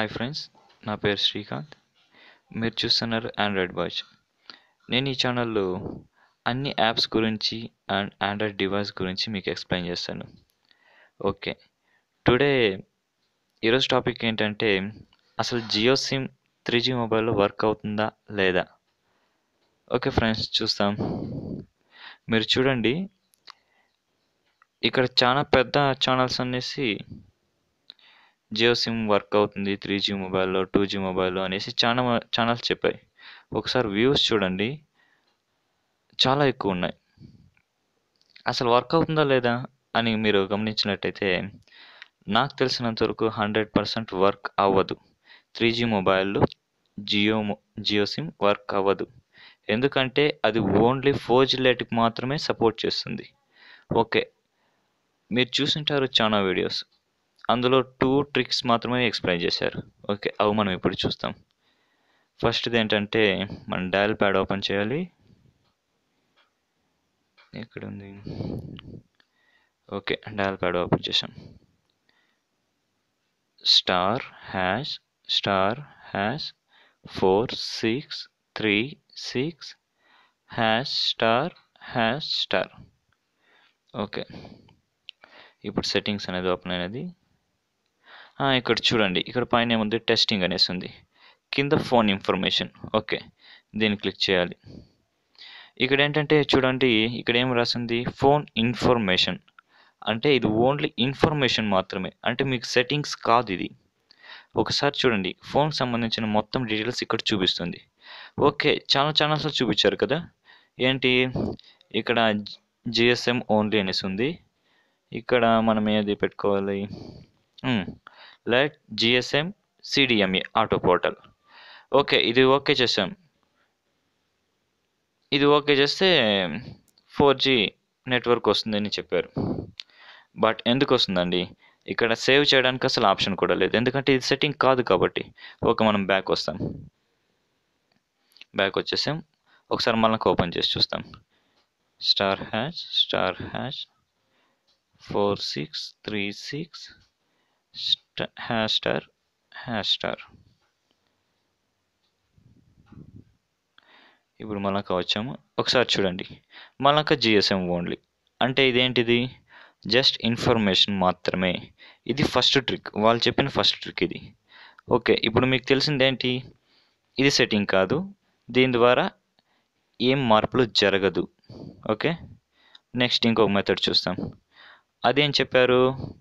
hi friends నా పేరు శ్రీకాంత్ మీరు చూస్తున్నారు ఆండ్రాయిడ్ వాచ్ నేను ఈ ఛానల్లో అన్ని యాప్స్ గురించి అండ్ ఆండ్రాయిడ్ డివైస్ గురించి మీకు ఎక్స్ప్లెయిన్ చేస్తాను ఓకే టుడే ఈరోజు టాపిక్ ఏంటంటే అసలు జియో సిమ్ త్రీ జీ మొబైల్లో వర్క్ అవుతుందా లేదా ఓకే ఫ్రెండ్స్ చూస్తాం మీరు చూడండి ఇక్కడ చాలా పెద్ద ఛానల్స్ అనేసి జియో సిమ్ వర్క్ అవుతుంది త్రీ జీ మొబైల్లో టూ జీ మొబైల్లో అనేసి చాలా ఛానల్స్ చెప్పాయి ఒకసారి వ్యూస్ చూడండి చాలా ఎక్కువ ఉన్నాయి అసలు వర్క్ అవుతుందా లేదా అని మీరు గమనించినట్టయితే నాకు తెలిసినంత వరకు హండ్రెడ్ పర్సెంట్ వర్క్ అవ్వదు త్రీ జీ మొబైల్లో జియో జియో సిమ్ వర్క్ అవ్వదు ఎందుకంటే అది ఓన్లీ ఫోర్ జీ లైట్కి మాత్రమే సపోర్ట్ చేస్తుంది ఓకే మీరు చూసింటారు చాలా వీడియోస్ అందులో టూ ట్రిక్స్ మాత్రమే ఎక్స్ప్లెయిన్ చేశారు ఓకే అవి మనం ఇప్పుడు చూస్తాం ఫస్ట్ది ఏంటంటే మనం డయల్ ప్యాడ్ ఓపెన్ చేయాలి ఎక్కడ ఉంది ఓకే డయల్ ప్యాడ్ ఓపెన్ చేసాం star hash star hash four six three six hash star hash star okay ఇప్పుడు సెట్టింగ్స్ అనేది ఓపెన్ అయినది ఇక్కడ చూడండి ఇక్కడ పైన ఏముంది టెస్టింగ్ అనేసి ఉంది కింద ఫోన్ ఇన్ఫర్మేషన్ ఓకే దీన్ని క్లిక్ చేయాలి ఇక్కడ ఏంటంటే చూడండి ఇక్కడ ఏం రాసింది ఫోన్ ఇన్ఫర్మేషన్ అంటే ఇది ఓన్లీ ఇన్ఫర్మేషన్ మాత్రమే అంటే మీకు సెట్టింగ్స్ కాదు ఇది ఒకసారి చూడండి ఫోన్కి సంబంధించిన మొత్తం డీటెయిల్స్ ఇక్కడ చూపిస్తుంది ఓకే చాలా ఛానల్స్లో చూపించారు కదా ఏంటి ఇక్కడ జిఎస్ఎం ఓన్లీ అనేసి ఉంది ఇక్కడ మనం ఏది పెట్టుకోవాలి light GSM CDMA auto portal okay ఇది ఓకే చేసాం ఇది ఓకే చేస్తే ఫోర్ జీ నెట్వర్క్ వస్తుందని చెప్పారు బట్ ఎందుకు వస్తుందండి ఇక్కడ సేవ్ చేయడానికి అసలు ఆప్షన్ కూడా లేదు ఎందుకంటే ఇది సెట్టింగ్ కాదు కాబట్టి ఓకే మనం బ్యాక్ వస్తాం బ్యాక్ వచ్చేసాం ఒకసారి మళ్ళీ ఓపెన్ చేసి చూస్తాం star hash star hash four six three six hash star hash star ఇప్పుడు మళ్ళాక వచ్చాము ఒకసారి చూడండి మళ్ళాక జిఎస్ఎం ఓన్లీ అంటే ఇదేంటిది జస్ట్ ఇన్ఫర్మేషన్ మాత్రమే ఇది ఫస్ట్ ట్రిక్ వాళ్ళు చెప్పిన ఫస్ట్ ట్రిక్ ఇది ఓకే ఇప్పుడు మీకు తెలిసింది ఏంటి ఇది సెట్టింగ్ కాదు దీని ద్వారా ఏం మార్పులు జరగదు ఓకే నెక్స్ట్ ఇంకొక మెథడ్ చూస్తాం అదేం చెప్పారు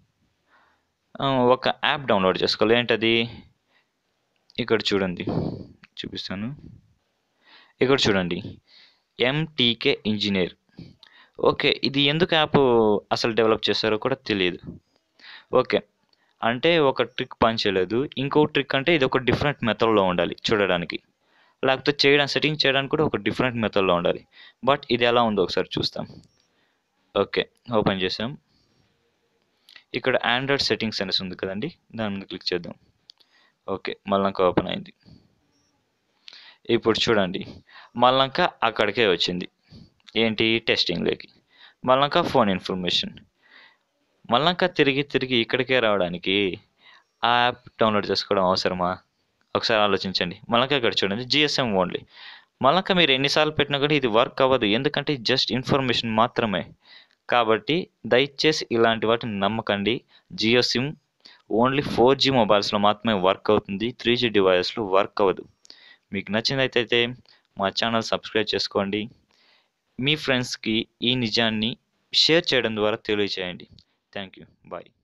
ఒక యాప్ డౌన్లోడ్ చేసుకోవాలి ఏంటది ఇక్కడ చూడండి చూపిస్తాను ఇక్కడ చూడండి ఎంటీకే ఇంజనీర్ ఓకే ఇది ఎందుకు యాప్ అసలు డెవలప్ చేస్తారో కూడా తెలియదు ఓకే అంటే ఒక ట్రిక్ పనిచేయలేదు ఇంకో ట్రిక్ అంటే ఇది ఒక డిఫరెంట్ మెథడ్లో ఉండాలి చూడడానికి లేకపోతే చేయడానికి సెట్టింగ్ చేయడానికి కూడా ఒక డిఫరెంట్ మెథడ్లో ఉండాలి బట్ ఇది ఎలా ఉందో ఒకసారి చూస్తాం ఓకే ఓపెన్ చేసాం ఇక్కడ ఆండ్రాయిడ్ సెట్టింగ్స్ అనేసి ఉంది కదండి దాని మీద క్లిక్ చేద్దాం ఓకే మళ్ళాక ఓపెన్ అయింది ఇప్పుడు చూడండి మళ్ళాక అక్కడికే వచ్చింది ఏంటి టెస్టింగ్లోకి మళ్ళాక ఫోన్ ఇన్ఫర్మేషన్ మళ్ళాక తిరిగి తిరిగి ఇక్కడికే రావడానికి ఆ యాప్ డౌన్లోడ్ చేసుకోవడం అవసరమా ఒకసారి ఆలోచించండి మళ్ళాక ఇక్కడ చూడండి జిఎస్ఎం ఓన్లీ మళ్ళాక మీరు ఎన్నిసార్లు పెట్టినా కూడా ఇది వర్క్ అవ్వదు ఎందుకంటే జస్ట్ ఇన్ఫర్మేషన్ మాత్రమే కాబట్టి దయచేసి ఇలాంటి వాటిని నమ్మకండి Jio sim only four G మొబైల్స్లో మాత్రమే వర్క్ అవుతుంది త్రీ జీ డివైస్లో వర్క్ అవ్వదు మీకు నచ్చినట్లయితే మా ఛానల్ సబ్స్క్రైబ్ చేసుకోండి మీ ఫ్రెండ్స్కి ఈ నిజాన్ని షేర్ చేయడం ద్వారా తెలియచేయండి థ్యాంక్ యూ బాయ్